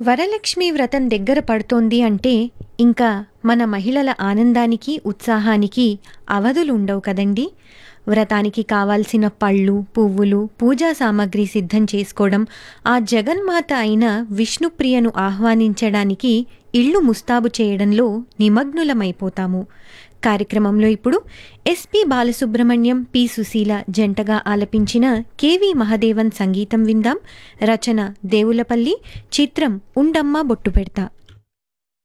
వరలక్ష్మి వ్రతం దగ్గర పడుతోంది అంటే ఇంకా మన మహిళల ఆనందానికి ఉత్సాహానికి అవధులు ఉండవు కదండి వ్రతానికి కావాల్సిన పళ్ళు పువ్వులు పూజా సామాగ్రి సిద్ధం చేసుకోవడం ఆ జగన్మాత అయిన విష్ణుప్రియను ఆహ్వానించడానికి ఇళ్ళు ముస్తాబు చేయడంలో నిమగ్నులమైపోతాము కార్యక్రమంలో ఇప్పుడు ఎస్పి బాలసుబ్రహ్మణ్యం పి సుశీల జంటగా ఆలపించిన కెవి మహదేవన్ సంగీతం విందాం రచన దేవులపల్లి చిత్రం ఉండమ్మ బొట్టు పెడతా